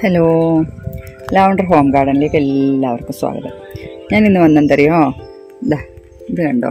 hello lavender home ഗാർഡനിലേക്ക് എല്ലാവർക്കും സ്വാഗതം ഞാൻ ഇന്ന് വന്നെന്തറിയോ ഇതാ ഇത് കണ്ടോ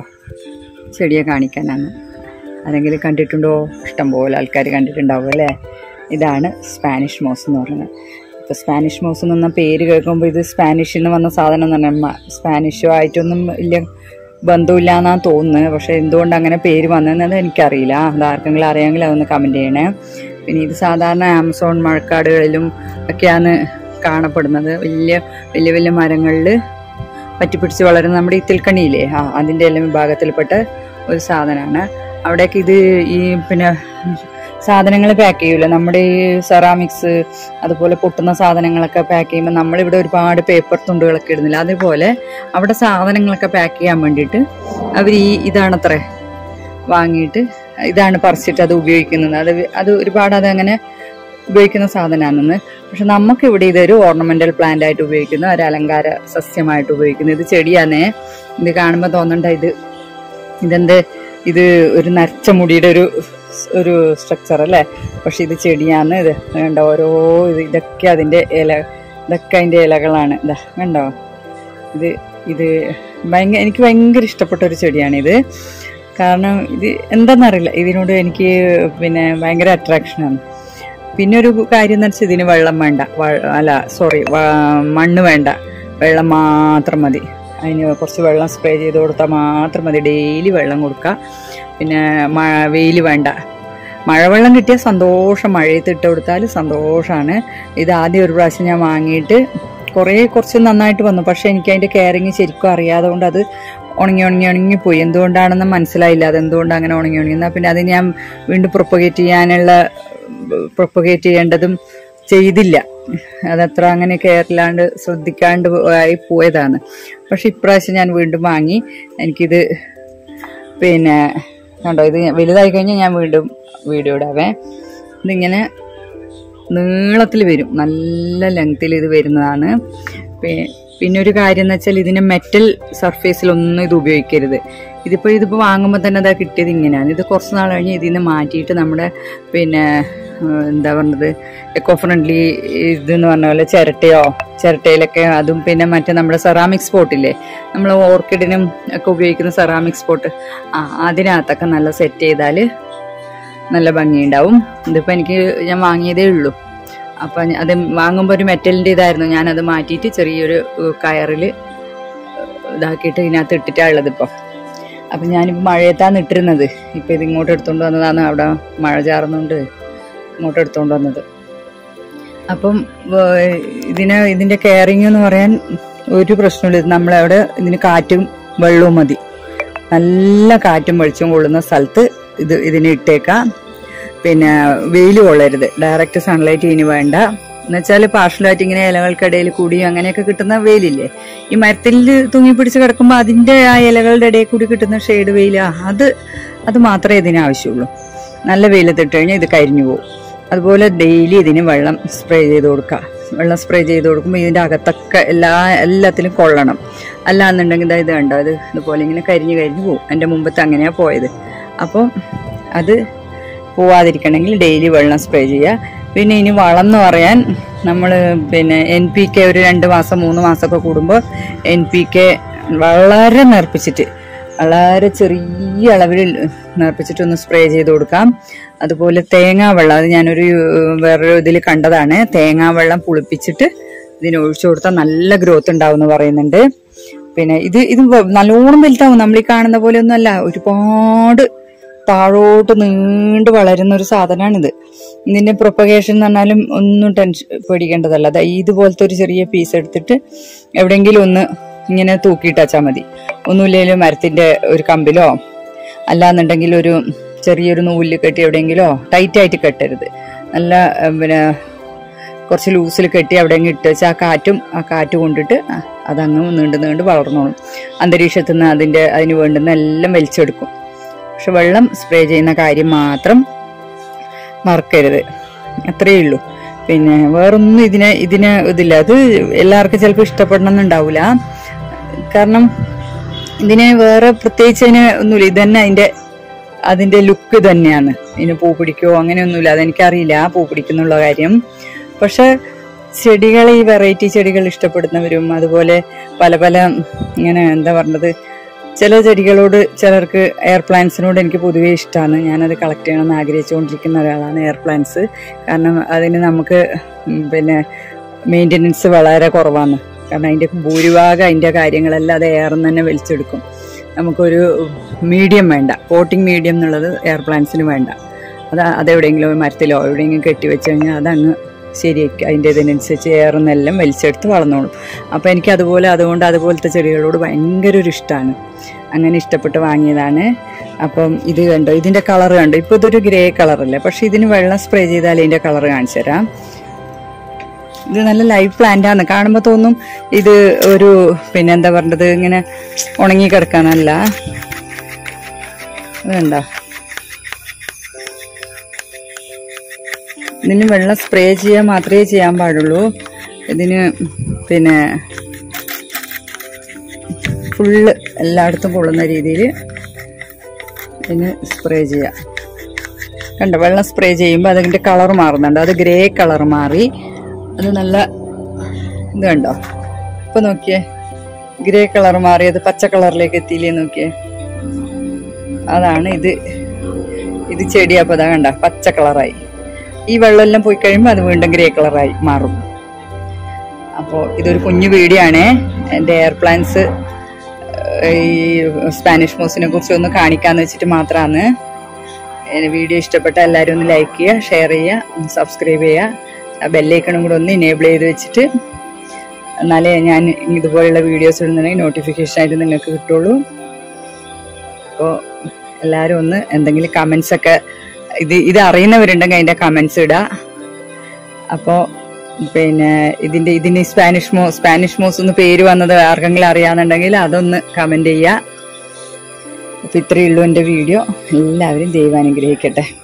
ചെടിയെ കാണിക്കാനാണ് ആരെങ്കിലും കണ്ടിട്ടുണ്ടോ ഇഷ്ടംപോലെ ആൾക്കാർ കണ്ടിട്ടുണ്ടാവും അല്ലേ ഇതാണ് സ്പാനിഷ് മോസ് എന്ന് പറയുന്നത് ഇപ്പോൾ സ്പാനിഷ് മോസ് എന്ന പേര് കേൾക്കുമ്പോൾ ഇത് സ്പാനിഷിൽ നിന്ന് വന്ന സാധനം എന്ന് പറഞ്ഞാൽ സ്പാനിഷോ ആയിട്ടൊന്നും വലിയ ബന്ധമില്ല എന്നാണ് തോന്നുന്നത് പക്ഷേ എന്തുകൊണ്ട് അങ്ങനെ പേര് വന്നതെന്നത് എനിക്കറിയില്ല അത് ആർക്കെങ്കിലും അറിയാമെങ്കിൽ അതൊന്ന് കമൻറ്റ് ചെയ്യണേ പിന്നെ ഇത് സാധാരണ ആമസോൺ മഴക്കാടുകളിലും ഒക്കെയാണ് കാണപ്പെടുന്നത് വലിയ വലിയ വലിയ മരങ്ങളിൽ പറ്റിപ്പിടിച്ച് വളരുന്ന നമ്മുടെ ഈ തിൽക്കണിയില്ലേ ആ അതിൻ്റെ എല്ലാം വിഭാഗത്തിൽപ്പെട്ട ഒരു സാധനമാണ് അവിടേക്ക് ഇത് ഈ പിന്നെ സാധനങ്ങൾ പാക്ക് ചെയ്യൂല നമ്മുടെ ഈ സെറാമിക്സ് അതുപോലെ പൊട്ടുന്ന സാധനങ്ങളൊക്കെ പാക്ക് ചെയ്യുമ്പോൾ നമ്മളിവിടെ ഒരുപാട് പേപ്പർ തുണ്ടുകളൊക്കെ ഇടുന്നില്ല അതേപോലെ അവിടെ സാധനങ്ങളൊക്കെ പാക്ക് ചെയ്യാൻ വേണ്ടിയിട്ട് അവർ ഈ ഇതാണത്രേ വാങ്ങിയിട്ട് ഇതാണ് പറിച്ചിട്ട് അത് ഉപയോഗിക്കുന്നത് അത് അത് ഒരുപാട് അതങ്ങനെ ഉപയോഗിക്കുന്ന സാധനമാണെന്ന് പക്ഷെ നമുക്ക് ഇവിടെ ഇതൊരു ഓർണമെന്റൽ പ്ലാന്റ് ആയിട്ട് ഉപയോഗിക്കുന്ന ഒരു അലങ്കാര സസ്യമായിട്ട് ഉപയോഗിക്കുന്നു ഇത് ചെടിയാന്നേ ഇത് കാണുമ്പോൾ തോന്നണ്ട ഇത് ഇതെന്ത് ഇത് ഒരു നരച്ച മുടിയുടെ ഒരു ഒരു സ്ട്രക്ചർ അല്ലേ പക്ഷെ ഇത് ചെടിയാന്ന് ഇത് വേണ്ട ഓരോ ഇത് ഇതൊക്കെ അതിൻ്റെ ഇല ഇതൊക്കെ അതിൻ്റെ ഇലകളാണ് ഇതാ കണ്ടോ ഇത് ഇത് ഭയങ്കര എനിക്ക് ഭയങ്കര ഇഷ്ടപ്പെട്ട ഒരു ചെടിയാണിത് കാരണം ഇത് എന്താണെന്നറിയില്ല ഇതിനോട് എനിക്ക് പിന്നെ ഭയങ്കര അട്രാക്ഷനാണ് പിന്നെ ഒരു കാര്യം എന്ന് വെച്ചാൽ ഇതിന് വെള്ളം വേണ്ട വ- അല്ല സോറി മണ്ണ് വേണ്ട വെള്ളം മാത്രം മതി അതിന് കുറച്ച് വെള്ളം സ്പ്രേ ചെയ്ത് കൊടുത്താൽ മാത്രം മതി ഡെയിലി വെള്ളം കൊടുക്കുക പിന്നെ മഴ വെയിൽ വേണ്ട മഴവെള്ളം കിട്ടിയാൽ സന്തോഷം മഴയത്ത് ഇട്ട് കൊടുത്താൽ സന്തോഷമാണ് ഇത് ആദ്യം ഒരു പ്രാവശ്യം ഞാൻ വാങ്ങിയിട്ട് കുറേ കുറച്ച് നന്നായിട്ട് വന്നു പക്ഷെ എനിക്ക് അതിൻ്റെ കെയറിങ് ശരിക്കും അറിയാതെ കൊണ്ട് അത് ഉണങ്ങി ഉണങ്ങി ഉണങ്ങി പോയി എന്തുകൊണ്ടാണെന്ന് മനസ്സിലായില്ല അത് എന്തുകൊണ്ട് അങ്ങനെ ഉണങ്ങി ഉണങ്ങി എന്നാൽ പിന്നെ അത് ഞാൻ വീണ്ടും പ്രൊപ്പഗേറ്റ് ചെയ്യാനുള്ള പ്രൊപ്പഗേറ്റ് ചെയ്യേണ്ടതും ചെയ്തില്ല അതത്ര അങ്ങനെ കെയറില്ലാണ്ട് ശ്രദ്ധിക്കാണ്ട് ആയി പോയതാണ് പക്ഷെ ഇപ്രാവശ്യം ഞാൻ വീണ്ടും വാങ്ങി എനിക്കിത് പിന്നെ കണ്ടോ ഇത് വലുതായി കഴിഞ്ഞാൽ ഞാൻ വീണ്ടും വീഡിയോ ഇടാവേ ഇതിങ്ങനെ നീളത്തിൽ വരും നല്ല ലെങ്ത്തിൽ ഇത് വരുന്നതാണ് പി- പിന്നെ ഒരു കാര്യം എന്ന് വെച്ചാൽ ഇതിന് മെറ്റൽ സർഫേസിലൊന്നും ഇത് ഉപയോഗിക്കരുത് ഇതിപ്പോൾ ഇതിപ്പോൾ വാങ്ങുമ്പോൾ തന്നെ അതാ കിട്ടിയത് ഇങ്ങനെയാണ് ഇത് കുറച്ച് നാൾ കഴിഞ്ഞ് ഇതിൽ നിന്ന് മാറ്റിയിട്ട് നമ്മുടെ പിന്നെ ആ, എന്താ പറഞ്ഞത് എക്കോ ഫ്രണ്ട്ലി ഇതെന്ന് പറഞ്ഞ പോലെ ചിരട്ടയോ ചിരട്ടയിലൊക്കെ അതും പിന്നെ മറ്റേ നമ്മുടെ സെറാമിക് സ്പോട്ടില്ലേ നമ്മൾ ഓർക്കിഡിനും ഒക്കെ ഉപയോഗിക്കുന്ന സെറാമിക് സ്പോട്ട് ആ അതിനകത്തൊക്കെ നല്ല സെറ്റ് ചെയ്താൽ നല്ല ഭംഗിയുണ്ടാവും ഇതിപ്പോൾ എനിക്ക് ഞാൻ വാങ്ങിയതേ ഉള്ളൂ അപ്പം അത് വാങ്ങുമ്പോൾ ഒരു മെറ്റലിൻ്റെ ഇതായിരുന്നു ഞാനത് മാറ്റിയിട്ട് ചെറിയൊരു കയറിൽ ഇതാക്കിയിട്ട് ഇതിനകത്ത് ഇട്ടിട്ടാണ് ഉള്ളത് ഇപ്പോൾ അപ്പം ഞാനിപ്പോൾ മഴയത്താണ് ഇട്ടിരുന്നത് ഇപ്പം ഇത് ഇങ്ങോട്ട് എടുത്തുകൊണ്ട് വന്നതാണ് അവിടെ മഴ ചാറുന്നുണ്ട് ഇങ്ങോട്ട് എടുത്തുകൊണ്ട് വന്നത് അപ്പം വേ- ഇതിന് ഇതിൻ്റെ കെയറിങ് എന്ന് പറയാൻ ഒരു പ്രശ്നമില്ല ഇത് നമ്മളവിടെ ഇതിന് കാറ്റും വെള്ളവും മതി നല്ല കാറ്റും വെളിച്ചവും കൊള്ളുന്ന സ്ഥലത്ത് ഇത് ഇതിനെ ഇട്ടേക്കാം പിന്നെ വെയിൽ കൊള്ളരുത് ഡയറക്റ്റ് സൺലൈറ്റ് ഇതിന് വേണ്ട എന്നുവെച്ചാൽ പാർഷ്യലായിട്ട് ഇങ്ങനെ ഇലകൾക്കിടയിൽ കൂടി അങ്ങനെയൊക്കെ കിട്ടുന്ന വെയിലില്ലേ ഈ മരത്തിൽ തൂങ്ങി പിടിച്ച് കിടക്കുമ്പോൾ അതിൻ്റെ ആ ഇലകളുടെ ഇടയിൽ കൂടി കിട്ടുന്ന ഷെയ്ഡ് വെയിൽ അത് അത് മാത്രമേ ഇതിന് ആവശ്യമുള്ളൂ നല്ല വെയിലത്തിട്ട് കഴിഞ്ഞാൽ ഇത് കരിഞ്ഞു പോകും അതുപോലെ ഡെയിലി ഇതിന് വെള്ളം സ്പ്രേ ചെയ്ത് കൊടുക്കുക വെള്ളം സ്പ്രേ ചെയ്ത് കൊടുക്കുമ്പോൾ ഇതിൻ്റെ അകത്തൊക്കെ എല്ലാ എല്ലാത്തിലും കൊള്ളണം അല്ലാന്നുണ്ടെങ്കിൽ ഇതാ ഇത് കണ്ടോ ഇത് ഇതുപോലെ ഇങ്ങനെ കരിഞ്ഞ് കരിഞ്ഞ് പോകും എൻ്റെ മുമ്പത്തെ അങ്ങനെയാണ് പോയത് അപ്പോൾ അത് പോവാതിരിക്കണമെങ്കിൽ ഡെയിലി വെള്ളം സ്പ്രേ ചെയ്യുക പിന്നെ ഇനി വളം എന്ന് പറയാൻ നമ്മൾ പിന്നെ എൻ പി കെ ഒരു രണ്ട് മാസം മൂന്ന് മാസമൊക്കെ കൂടുമ്പോൾ എൻ പി കെ വളരെ നേർപ്പിച്ചിട്ട് വളരെ ചെറിയ അളവിൽ നേർപ്പിച്ചിട്ട് ഒന്ന് സ്പ്രേ ചെയ്ത് കൊടുക്കാം അതുപോലെ തേങ്ങാ വെള്ളം അത് ഞാനൊരു ഏഹ്, വേറൊരു ഇതിൽ കണ്ടതാണ് തേങ്ങാ വെള്ളം പുളിപ്പിച്ചിട്ട് ഇതിന് ഒഴിച്ചു കൊടുത്താൽ നല്ല ഗ്രോത്ത് ഉണ്ടാവും എന്ന് പറയുന്നുണ്ട് പിന്നെ ഇത് ഇത് വ- നല്ലോണം വലുതാവും നമ്മൾ ഈ കാണുന്ന പോലെ ഒന്നുമല്ല ഒരുപാട് താഴോട്ട് നീണ്ടു വളരുന്ന ഒരു സാധനമാണിത് ഇതിന്റെ പ്രൊപ്പഗേഷൻ എന്ന് പറഞ്ഞാലും ഒന്നും ടെൻഷൻ പേടിക്കേണ്ടതല്ല ദാ ഇതുപോലത്തെ ഒരു ചെറിയ പീസ് എടുത്തിട്ട് എവിടെയെങ്കിലും ഒന്ന് ഇങ്ങനെ തൂക്കിയിട്ടാച്ചാൽ മതി ഒന്നുമില്ലെങ്കിലും മരത്തിന്റെ ഒരു കമ്പിലോ അല്ലാന്നുണ്ടെങ്കിൽ ഒരു ചെറിയൊരു നൂലിൽ കെട്ടി എവിടെയെങ്കിലോ ടൈറ്റ് ആയിട്ട് കെട്ടരുത് നല്ല ഏഹ്, പിന്നെ കുറച്ച് ലൂസിൽ കെട്ടി എവിടെയെങ്കിലും ഇട്ട് വെച്ചാൽ ആ കാറ്റും ആ കാറ്റ് കൊണ്ടിട്ട് ആ, അതങ്ങ് നീണ്ട് നീണ്ട് വളർന്നോളും അന്തരീക്ഷത്തിൽ നിന്ന് അതിൻ്റെ അതിന് വേണ്ടുന്ന എല്ലാം വലിച്ചെടുക്കും പക്ഷെ വെള്ളം സ്പ്രേ ചെയ്യുന്ന കാര്യം മാത്രം മറക്കരുത് അത്രയേ ഉള്ളൂ പിന്നെ വേറൊന്നും ഇതിന് ഇതിന് ഇതില്ല അത് എല്ലാവർക്കും ചിലപ്പോൾ ഇഷ്ടപ്പെടണമെന്നുണ്ടാവില്ല കാരണം ഇതിന് വേറെ പ്രത്യേകിച്ച് അതിന് ഒന്നുമില്ല ഇത് തന്നെ അതിൻ്റെ അതിൻ്റെ ലുക്ക് തന്നെയാണ് ഇതിന് പൂ പിടിക്കുമോ അങ്ങനെയൊന്നുമില്ല അതെനിക്കറിയില്ല പൂ പിടിക്കുന്നുള്ള കാര്യം പക്ഷെ ചെടികൾ ഈ വെറൈറ്റി ചെടികൾ ഇഷ്ടപ്പെടുന്നവരും അതുപോലെ പല പല ഇങ്ങനെ എന്താ പറഞ്ഞത് ചില ചെടികളോട് ചിലർക്ക് എയർ പ്ലാന്റ്സിനോട് എനിക്ക് പൊതുവേ ഇഷ്ടമാണ് ഞാനത് കളക്ട് ചെയ്യണമെന്ന് ആഗ്രഹിച്ചുകൊണ്ടിരിക്കുന്ന ഒരാളാണ് എയർ പ്ലാന്റ്സ് കാരണം അതിന് നമുക്ക് ഉം, പിന്നെ മെയിൻ്റനൻസ് വളരെ കുറവാണ് കാരണം അതിൻ്റെ ഭൂരിഭാഗം അതിൻ്റെ കാര്യങ്ങളെല്ലാം അത് എയർ തന്നെ വലിച്ചെടുക്കും നമുക്കൊരു മീഡിയം വേണ്ട പോട്ടിംഗ് മീഡിയം എന്നുള്ളത് എയർ പ്ലാന്റ്സിന് വേണ്ട അത് അതെവിടെയെങ്കിലും ഒരു മരത്തിലോ എവിടെയെങ്കിലും കെട്ടി വെച്ച് കഴിഞ്ഞാൽ അതങ്ങ് ശരിയാക്കി അതിൻ്റെ ഇതിനനുസരിച്ച് എയറെന്നെല്ലാം വലിച്ചെടുത്ത് വളർന്നോളും അപ്പോൾ എനിക്ക് അതുപോലെ അതുകൊണ്ട് അതുപോലത്തെ ചെടികളോട് ഭയങ്കര ഒരു ഇഷ്ടമാണ് അങ്ങനെ ഇഷ്ടപ്പെട്ട് വാങ്ങിയതാണ് അപ്പം ഇത് കണ്ടോ ഇതിൻ്റെ കളർ കണ്ടോ ഇപ്പോൾ ഇതൊരു ഗ്രേ കളറല്ലേ പക്ഷേ ഇതിന് വെള്ളം സ്പ്രേ ചെയ്താൽ ഇതിൻ്റെ കളർ കാണിച്ചു തരാം ഇത് നല്ല ലൈവ് പ്ലാന്റ് ആണ് കാണുമ്പോൾ തോന്നും ഇത് ഒരു പിന്നെ എന്താ പറഞ്ഞത് ഇങ്ങനെ ഉണങ്ങി കിടക്കാനല്ല വേണ്ട ഇതിന് വെള്ളം സ്പ്രേ ചെയ്യാൻ മാത്രമേ ചെയ്യാൻ പാടുള്ളൂ ഇതിന് പിന്നെ ഫുള്ള് എല്ലായിടത്തും കൊള്ളുന്ന രീതിയിൽ ഇതിന് സ്പ്രേ ചെയ്യാം കണ്ട വെള്ളം സ്പ്രേ ചെയ്യുമ്പോൾ അതിൻ്റെ കളർ മാറുന്നുണ്ട് അത് ഗ്രേ കളർ മാറി അത് നല്ല ഇത് കണ്ടോ ഇപ്പൊ നോക്കിയേ ഗ്രേ കളർ മാറി അത് പച്ച കളറിലേക്ക് എത്തിയില്ലേ നോക്കിയേ അതാണ് ഇത് ഇത് ചെടി അപ്പോൾ അതാ കണ്ട പച്ച കളറായി ഈ വെള്ളമെല്ലാം പോയി കഴിയുമ്പോൾ അത് വീണ്ടും ഗ്രേ കളറായി മാറും അപ്പോൾ ഇതൊരു കുഞ്ഞു വീഡിയോ ആണ് എൻ്റെ എയർ പ്ലാന്റ്സ് ഈ സ്പാനിഷ് മോസിനെ കുറിച്ച് ഒന്ന് കാണിക്കാന്ന് വെച്ചിട്ട് മാത്രമാണ് വീഡിയോ ഇഷ്ടപ്പെട്ട എല്ലാവരും ഒന്ന് ലൈക്ക് ചെയ്യുക ഷെയർ ചെയ്യുക സബ്സ്ക്രൈബ് ചെയ്യുക ബെല്ലൈക്കണും കൂടെ ഒന്ന് ഇനേബിൾ ചെയ്ത് വെച്ചിട്ട് എന്നാലേ ഞാൻ ഇതുപോലുള്ള വീഡിയോസ് ഇടുന്നുണ്ടെങ്കിൽ നോട്ടിഫിക്കേഷൻ ആയിട്ട് നിങ്ങൾക്ക് കിട്ടുള്ളൂ അപ്പോൾ എല്ലാവരും ഒന്ന് എന്തെങ്കിലും കമൻസ് ഒക്കെ ഇത് ഇത് അറിയുന്നവരുണ്ടെങ്കിൽ അതിൻ്റെ കമൻസ് ഇടുക അപ്പോൾ പിന്നെ ഇതിൻ്റെ ഇതിന് സ്പാനിഷ് മോ സ്പാനിഷ് മോസ് എന്ന് പേര് വന്നത് ആർക്കെങ്കിലും അറിയാന്നുണ്ടെങ്കിൽ അതൊന്ന് കമൻറ്റ് ചെയ്യുക അപ്പോൾ ഇത്രയേ ഉള്ളൂ എൻ്റെ വീഡിയോ എല്ലാവരും ദൈവം അനുഗ്രഹിക്കട്ടെ